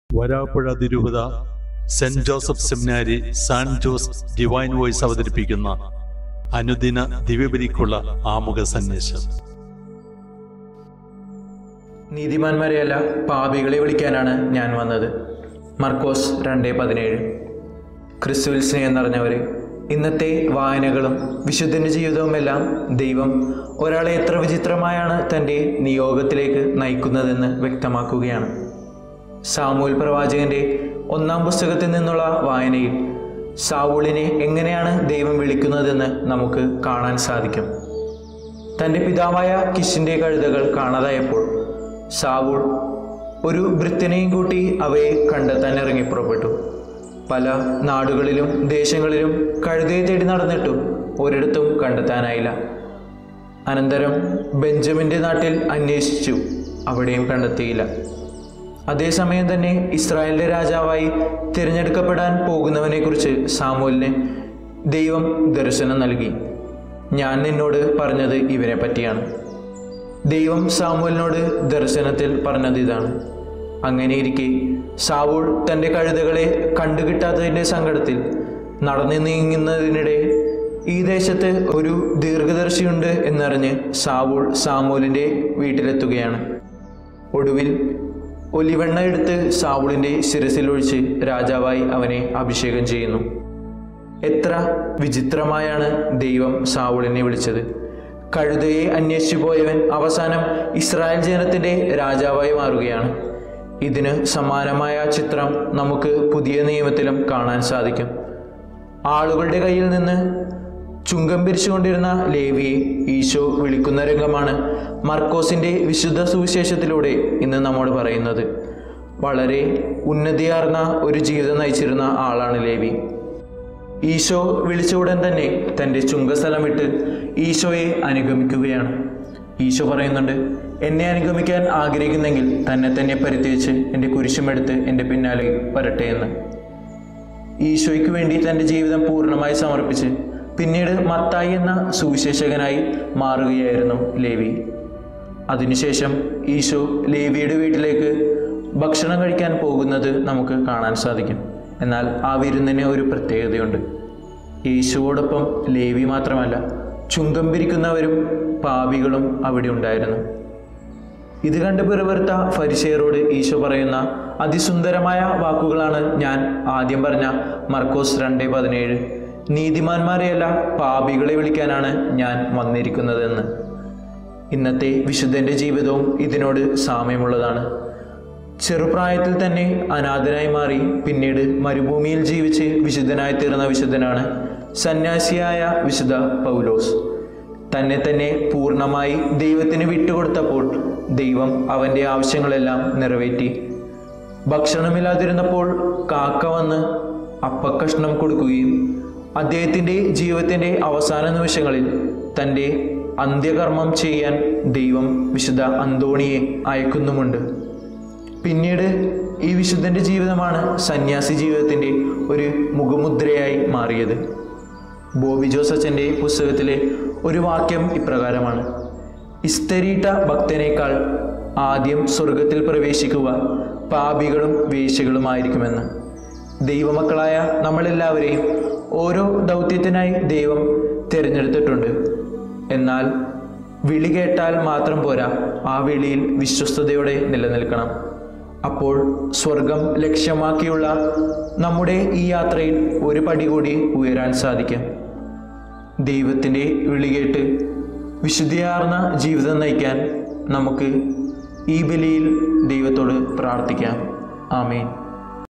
വരാപ്പുഴ തിരുവത Saint Joseph seminary San Jose divine voice അവതരിപ്പിക്കുന്ന അനുദിന ദിവ്യബലിക്കുള്ള ആമുഖ സന്ദേശം നീതിമാന്മാരെയല്ല പാപികളെ വിളിക്കാനാണ് ഞാൻ വന്നത് മർക്കോസ് രണ്ട് പതിനേഴ് ക്രിസ്തുവിൽ സ്നേഹം നിറഞ്ഞവരെ ഇന്നത്തെ വായനകളും വിശുദ്ധൻ്റെ ജീവിതവുമെല്ലാം ദൈവം ഒരാളെ എത്ര വിചിത്രമായാണ് തൻ്റെ നിയോഗത്തിലേക്ക് നയിക്കുന്നതെന്ന് വ്യക്തമാക്കുകയാണ് സാമൂൽ പ്രവാചകന്റെ ഒന്നാം പുസ്തകത്തിൽ നിന്നുള്ള വായനയിൽ സാവൂളിനെ എങ്ങനെയാണ് ദൈവം വിളിക്കുന്നതെന്ന് നമുക്ക് കാണാൻ സാധിക്കും തൻ്റെ പിതാവായ കിഷിൻ്റെ കഴുതകൾ കാണാതായപ്പോൾ സാവൂൾ ഒരു ഭൃത്യനെയും കൂട്ടി അവയെ കണ്ടെത്താൻ ഇറങ്ങി പുറപ്പെട്ടു പല നാടുകളിലും ദേശങ്ങളിലും കഴുതയെ തേടി നടന്നിട്ടും ഒരിടത്തും കണ്ടെത്താനായില്ല അനന്തരം ബെഞ്ചമിൻ്റെ നാട്ടിൽ അന്വേഷിച്ചു അവിടെയും കണ്ടെത്തിയില്ല അതേസമയം തന്നെ ഇസ്രായേലിന്റെ രാജാവായി തിരഞ്ഞെടുക്കപ്പെടാൻ പോകുന്നവനെക്കുറിച്ച് സാമൂലിന് ദൈവം ദർശനം നൽകി ഞാൻ നിന്നോട് പറഞ്ഞത് ഇവനെ പറ്റിയാണ് ദൈവം സാമൂലിനോട് ദർശനത്തിൽ പറഞ്ഞത് ഇതാണ് അങ്ങനെയിരിക്കെ സാവൂൾ തൻ്റെ കഴുതകളെ കണ്ടുകിട്ടാത്തതിൻ്റെ സങ്കടത്തിൽ നടന്നു നീങ്ങുന്നതിനിടെ ഈ ദേശത്ത് ഒരു ദീർഘദർശിയുണ്ട് എന്നറിഞ്ഞ് സാവൂൾ സാമൂലിൻ്റെ വീട്ടിലെത്തുകയാണ് ഒടുവിൽ ഒലിവെണ്ണ എടുത്ത് സാവൂളിൻ്റെ ശിരസിൽ ഒഴിച്ച് രാജാവായി അവനെ അഭിഷേകം ചെയ്യുന്നു എത്ര വിചിത്രമായാണ് ദൈവം സാവൂളിനെ വിളിച്ചത് കഴുതയെ അന്വേഷിച്ചു പോയവൻ അവസാനം ഇസ്രായേൽ ജനത്തിൻ്റെ രാജാവായി മാറുകയാണ് ഇതിന് സമാനമായ ചിത്രം നമുക്ക് പുതിയ നിയമത്തിലും കാണാൻ സാധിക്കും ആളുകളുടെ കയ്യിൽ നിന്ന് ചുങ്കം പിരിച്ചുകൊണ്ടിരുന്ന ലേവിയെ ഈശോ വിളിക്കുന്ന രംഗമാണ് മർക്കോസിന്റെ വിശുദ്ധ സുവിശേഷത്തിലൂടെ ഇന്ന് നമ്മോട് പറയുന്നത് വളരെ ഉന്നതിയാർന്ന ഒരു ജീവിതം നയിച്ചിരുന്ന ആളാണ് ലേവി ഈശോ വിളിച്ച ഉടൻ തന്നെ തൻ്റെ ചുങ്കസ്ഥലം വിട്ട് ഈശോയെ അനുഗമിക്കുകയാണ് ഈശോ പറയുന്നുണ്ട് എന്നെ അനുഗമിക്കാൻ ആഗ്രഹിക്കുന്നെങ്കിൽ തന്നെ തന്നെ പരിത്യച്ച് എൻ്റെ കുരിശുമെടുത്ത് എൻ്റെ പിന്നാലെ വരട്ടെ എന്ന് ഈശോയ്ക്ക് വേണ്ടി തൻ്റെ ജീവിതം പൂർണ്ണമായി സമർപ്പിച്ച് പിന്നീട് മത്തായി എന്ന സുവിശേഷകനായി മാറുകയായിരുന്നു ലേവി അതിനുശേഷം ഈശോ ലേവിയുടെ വീട്ടിലേക്ക് ഭക്ഷണം കഴിക്കാൻ പോകുന്നത് നമുക്ക് കാണാൻ സാധിക്കും എന്നാൽ ആ വിരുന്നിന് ഒരു പ്രത്യേകതയുണ്ട് യേശുവോടൊപ്പം ലേവി മാത്രമല്ല ചുങ്കം പിരിക്കുന്നവരും പാപികളും അവിടെ ഉണ്ടായിരുന്നു ഇത് കണ്ട് പിറവെറുത്ത ഫരിസേയരോട് ഈശോ പറയുന്ന അതിസുന്ദരമായ വാക്കുകളാണ് ഞാൻ ആദ്യം പറഞ്ഞ മർക്കോസ് രണ്ട് പതിനേഴ് നീതിമാന്മാരെയല്ല പാപികളെ വിളിക്കാനാണ് ഞാൻ വന്നിരിക്കുന്നതെന്ന് ഇന്നത്തെ വിശുദ്ധന്റെ ജീവിതവും ഇതിനോട് സാമ്യമുള്ളതാണ് ചെറുപ്രായത്തിൽ തന്നെ അനാഥനായി മാറി പിന്നീട് മരുഭൂമിയിൽ ജീവിച്ച് വിശുദ്ധനായി തീർന്ന വിശുദ്ധനാണ് സന്യാസിയായ വിശുദ്ധ പൗലോസ് തന്നെ തന്നെ പൂർണ്ണമായി ദൈവത്തിന് വിട്ടുകൊടുത്തപ്പോൾ ദൈവം അവൻ്റെ ആവശ്യങ്ങളെല്ലാം നിറവേറ്റി ഭക്ഷണമില്ലാതിരുന്നപ്പോൾ കാക്ക വന്ന് അപ്പക്കഷ്ണം കൊടുക്കുകയും അദ്ദേഹത്തിൻ്റെ ജീവിതത്തിൻ്റെ അവസാന നിമിഷങ്ങളിൽ തൻ്റെ അന്ത്യകർമ്മം ചെയ്യാൻ ദൈവം വിശുദ്ധ അന്തോണിയെ അയക്കുന്നുമുണ്ട് പിന്നീട് ഈ വിശുദ്ധൻ്റെ ജീവിതമാണ് സന്യാസി ജീവിതത്തിൻ്റെ ഒരു മുഖമുദ്രയായി മാറിയത് ബോബി ജോസ് അച്ഛൻ്റെ പുസ്തകത്തിലെ ഒരു വാക്യം ഇപ്രകാരമാണ് ഇസ്തരീട്ട ഭക്തനേക്കാൾ ആദ്യം സ്വർഗത്തിൽ പ്രവേശിക്കുക പാപികളും വേശ്യകളുമായിരിക്കുമെന്ന് ദൈവമക്കളായ നമ്മളെല്ലാവരെയും ഓരോ ദൗത്യത്തിനായി ദൈവം തിരഞ്ഞെടുത്തിട്ടുണ്ട് എന്നാൽ വിളി കേട്ടാൽ മാത്രം പോരാ ആ വിളിയിൽ വിശ്വസ്തയോടെ നിലനിൽക്കണം അപ്പോൾ സ്വർഗം ലക്ഷ്യമാക്കിയുള്ള നമ്മുടെ ഈ യാത്രയിൽ ഒരു പടി കൂടി ഉയരാൻ സാധിക്കും ദൈവത്തിൻ്റെ വിളി കേട്ട് വിശുദ്ധിയാർന്ന ജീവിതം നയിക്കാൻ നമുക്ക് ഈ ബലിയിൽ ദൈവത്തോട് പ്രാർത്ഥിക്കാം ആമേൻ